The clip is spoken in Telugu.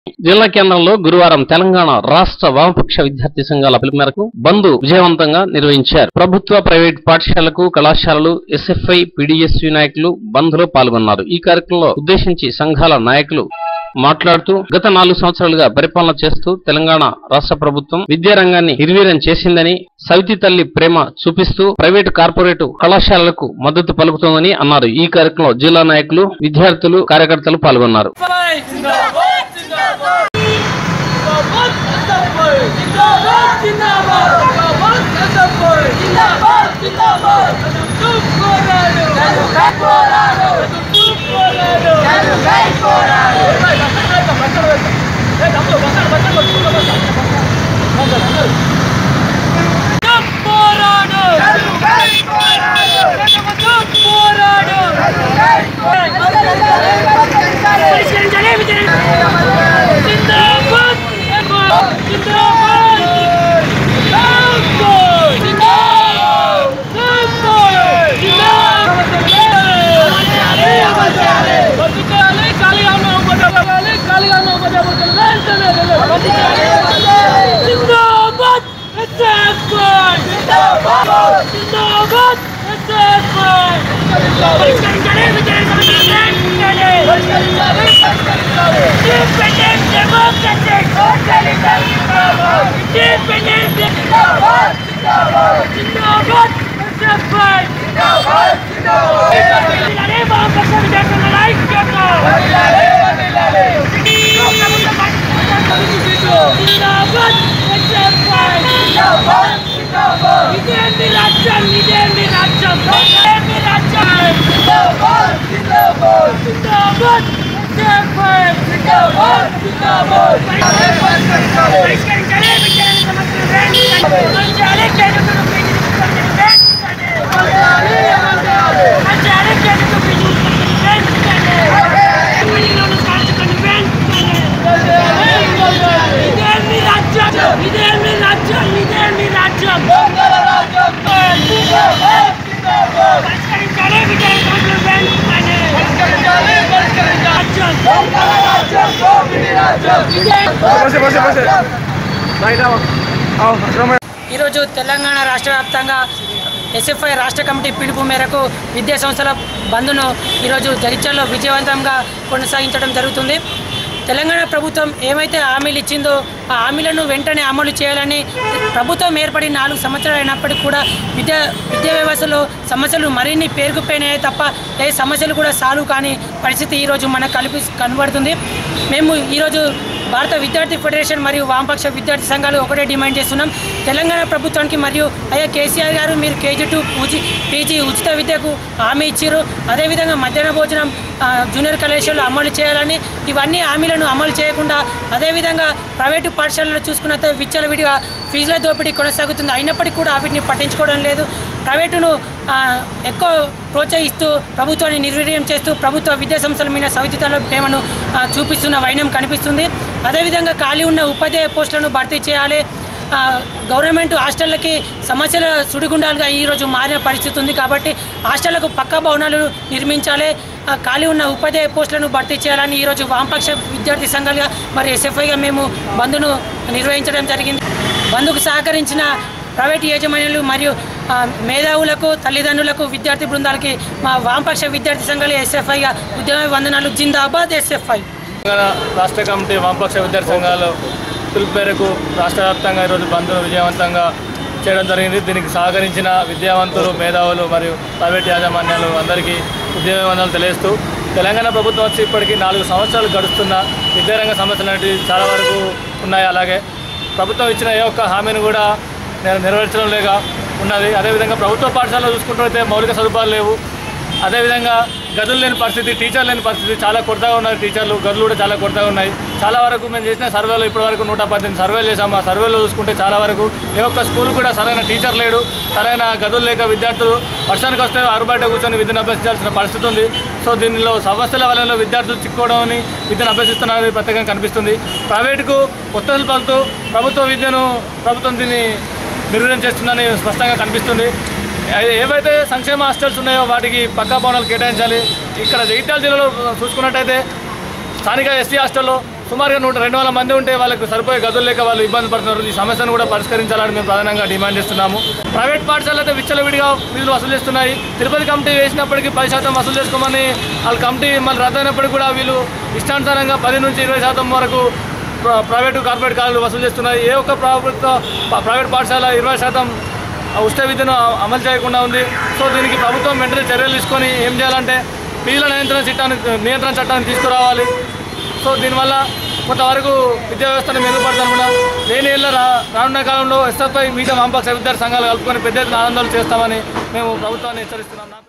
జిల్లా కేంద్రంలో గురువారం తెలంగాణ రాష్ట్ర వామపక్ష విద్యార్థి సంఘాల పిలుపు మేరకు బంద్ విజయవంతంగా నిర్వహించారు ప్రభుత్వ ప్రైవేట్ పాఠశాలకు కళాశాలలు ఎస్ఎఫ్ఐ పీడీఎస్యు నాయకులు బంద్ లో పాల్గొన్నారు ఈ కార్యక్రమంలో ఉద్దేశించి సంఘాల నాయకులు మాట్లాడుతూ గత నాలుగు సంవత్సరాలుగా పరిపాలన చేస్తూ తెలంగాణ రాష్ట్ర ప్రభుత్వం విద్యారంగాన్ని నిర్వీర్యం చేసిందని సవితి తల్లి ప్రేమ చూపిస్తూ ప్రైవేటు కార్పొరేటు కళాశాలలకు మద్దతు పలుకుతోందని అన్నారు ఈ కార్యక్రమంలో జిల్లా నాయకులు విద్యార్థులు కార్యకర్తలు పాల్గొన్నారు జిందాబాద్ జిందాబాద్ జిందాబాద్ పరిష్కరించాలి విజయనగరం పరిష్కరించాలి ఇండిపెండెంట్ డెమోక్రటిక్ సోషలిజం ఇండిపెండెంట్ జిందాబాద్ జిందాబాద్ జిందాబాద్ జిందాబాద్ జిందాబాద్ జిందాబాద్ అరే వామపక్ష విద్యార్థుల ఐక్యత జిందాబాద్ జిందాబాద్ జిందాబాద్ జిందాబాద్ ఇదేంటి రాజ్యం ఇదేంటి రాజ్యం ఇదేంటి రాజ్యం జిందాబాద్ జిందాబాద్ జిందాబాద్ జిందాబాద్ జిందాబాద్ జిందాబాద్ పరిష్కరించాలి విచారణ సమస్యలు పరిష్కరించాలి కేంద్రంలో ఇదేమి రాజ్యం ఇదేమి రాజ్యం ఇదేమి రాజ్యం పరిష్కరించాలి విజయనగరం వెంటనే ఈరోజు తెలంగాణ రాష్ట్ర వ్యాప్తంగా ఎస్ఎఫ్ఐ రాష్ట్ర కమిటీ పిలుపు మేరకు విద్యా సంస్థల బంద్ను ఈరోజు జగిత్యాలలో విజయవంతంగా కొనసాగించడం జరుగుతుంది తెలంగాణ ప్రభుత్వం ఏమైతే హామీలు ఇచ్చిందో ఆ హామీలను వెంటనే అమలు చేయాలని ప్రభుత్వం ఏర్పడి నాలుగు సంవత్సరాలు అయినప్పటికీ కూడా విద్యా విద్యా వ్యవస్థలో సమస్యలు మరిన్ని పేరుకుపోయినాయి తప్ప ఏ సమస్యలు కూడా సాల్వ్ కాని పరిస్థితి ఈరోజు మనకు కల్పి కనబడుతుంది మేము ఈరోజు భారత విద్యార్థి ఫెడరేషన్ మరియు వామపక్ష విద్యార్థి సంఘాలు ఒకటే డిమాండ్ చేస్తున్నాం తెలంగాణ ప్రభుత్వానికి మరియు అయ్యా కేసీఆర్ గారు మీరు కేజీ టూ పూజీ పీజీ ఉచిత విద్యకు హామీ ఇచ్చారు అదేవిధంగా మధ్యాహ్న భోజనం ఆ, జూనియర్ కళాశాలలో అమలు చేయాలని ఇవన్నీ హామీలను అమలు చేయకుండా అదేవిధంగా ప్రైవేటు పాఠశాలలో చూసుకున్నట్టు విచ్చలవిడిగా ఫీజుల దోపిడీ కొనసాగుతుంది అయినప్పటికీ కూడా వీటిని పట్టించుకోవడం లేదు ప్రైవేటును ఆ, ఎక్కువ ప్రోత్సహిస్తూ ప్రభుత్వాన్ని నిర్వీర్యం చేస్తూ ప్రభుత్వ విద్యా సంస్థల మీద సవితితల ప్రేమను ఆ, చూపిస్తున్న వైనం కనిపిస్తుంది అదేవిధంగా ఖాళీ ఉన్న ఉపాధ్యాయ పోస్టులను భర్తీ చేయాలి ఆ, గవర్నమెంట్ హాస్టళ్ళకి సమస్యల సుడిగుండాలుగా ఈరోజు మారిన పరిస్థితి ఉంది కాబట్టి హాస్టళ్లకు పక్కా భవనాలు నిర్మించాలి ఆ, ఖాళీ ఉన్న ఉపాధ్యాయ పోస్టులను భర్తీ చేయాలని ఈరోజు వామపక్ష విద్యార్థి సంఘాలుగా మరి ఎస్ఎఫ్ఐగా మేము బంద్ను నిర్వహించడం జరిగింది బంద్కు సహకరించిన ప్రైవేట్ యాజమాన్యాలు మరియు ఆ, మేధావులకు తల్లిదండ్రులకు విద్యార్థి బృందాలకి మా వామపక్ష విద్యార్థి సంఘాలు ఎస్ఎఫ్ఐగా ఉద్యమ వందనాలు జిందాబాద్ ఎస్ఎఫ్ఐ తెలంగాణ రాష్ట్ర కమిటీ వామపక్ష విద్యార్థి సంఘాలు పిలుపు మేరకు రాష్ట్ర వ్యాప్తంగా ఈరోజు బంద్ను విజయవంతంగా చేయడం జరిగింది దీనికి సహకరించిన విద్యావంతులు మేధావులు మరియు ప్రైవేట్ యాజమాన్యాలు అందరికీ ఉద్యమవందనాలు తెలియజేస్తూ తెలంగాణ ప్రభుత్వం వచ్చి ఇప్పటికీ నాలుగు సంవత్సరాలు గడుస్తున్న విద్యారంగ సమస్యలు అనేవి చాలా వరకు ఉన్నాయి అలాగే ప్రభుత్వం ఇచ్చిన ఏ ఒక్క హామీని కూడా నెర- నెరవేర్చడం లేక ఉన్నది అదేవిధంగా ప్రభుత్వ పాఠశాలలో చూసుకుంటే మౌలిక సదుపాయాలు లేవు అదేవిధంగా గదులు లేని పరిస్థితి టీచర్ లేని పరిస్థితి చాలా కొరతగా ఉన్నాయి టీచర్లు గదులు కూడా చాలా కొరతగా ఉన్నాయి చాలా వరకు మేము చేసిన సర్వేలో ఇప్పటి వరకు నూట పద్దెనిమిది సర్వేలు చేసాము ఆ సర్వేలో చూసుకుంటే చాలా వరకు ఏ ఒక్క స్కూల్ కూడా సరైన టీచర్ లేడు సరైన గదులు లేక విద్యార్థులు వర్షానికి వస్తే ఆరుబయట కూర్చొని విద్యను అభ్యసించాల్సిన పరిస్థితి ఉంది సో దీనిలో సమస్యల వల్ల విద్యార్థులు చిక్కుకోవడం విద్యను అభ్యసిస్తున్నారని ప్రత్యేకంగా కనిపిస్తుంది ప్రైవేటుకు ఒత్తిడులు పలుతూ ప్రభుత్వ విద్యను ప్రభుత్వం దీన్ని నిర్వీర్యం చేస్తుందని స్పష్టంగా కనిపిస్తుంది ఏ- ఏవైతే సంక్షేమ హాస్టల్స్ ఉన్నాయో వాటికి పక్కా భవనాలు కేటాయించాలి ఇక్కడ జగిత్యాల జిల్లాలో చూసుకున్నట్టయితే స్థానిక ఎస్సీ హాస్టల్లో సుమారుగా నూట రెండు వందల మంది ఉంటే వాళ్ళకి సరిపోయే గదులు లేక వాళ్ళు ఇబ్బంది పడుతున్నారు ఈ సమస్యను కూడా పరిష్కరించాలని మేము ప్రధానంగా డిమాండ్ చేస్తున్నాము ప్రైవేట్ పాఠశాలలు అయితే విచ్చలవిడిగా ఫీజులు వసూలు చేస్తున్నాయి తిరుపతి కమిటీ వేసినప్పటికీ పది శాతం వసూలు చేసుకోమని వాళ్ళ కమిటీ మళ్ళీ రద్దయినప్పటికీ కూడా వీళ్ళు ఇష్టానుసారంగా పది నుంచి ఇరవై శాతం వరకు ప్ర- ప్రైవేటు కార్పొరేట్ కాలేజీలు వసూలు చేస్తున్నాయి ఏ ఒక్క ప్రభుత్వ ప- ప్రైవేట్ పాఠశాల ఇరవై శాతం ఉచిత విద్యను అమలు చేయకుండా ఉంది సో దీనికి ప్రభుత్వం వెంటనే చర్యలు తీసుకొని ఏం చేయాలంటే ఫీజుల నియంత్రణ చట్టాన్ని నియంత్రణ చట్టాన్ని తీసుకురావాలి సో దీనివల్ల కొంతవరకు విద్యా వ్యవస్థను మెరుగుపడతానుకున్నాం లేని ఏళ్ళ రా రానున్న కాలంలో ఎస్ఎఫ్ఐ మిగతా వామపక్ష విద్యార్థి సంఘాలు కలుపుకొని పెద్ద ఎత్తున ఆనందాలు చేస్తామని మేము ప్రభుత్వాన్ని హెచ్చరిస్తున్నాం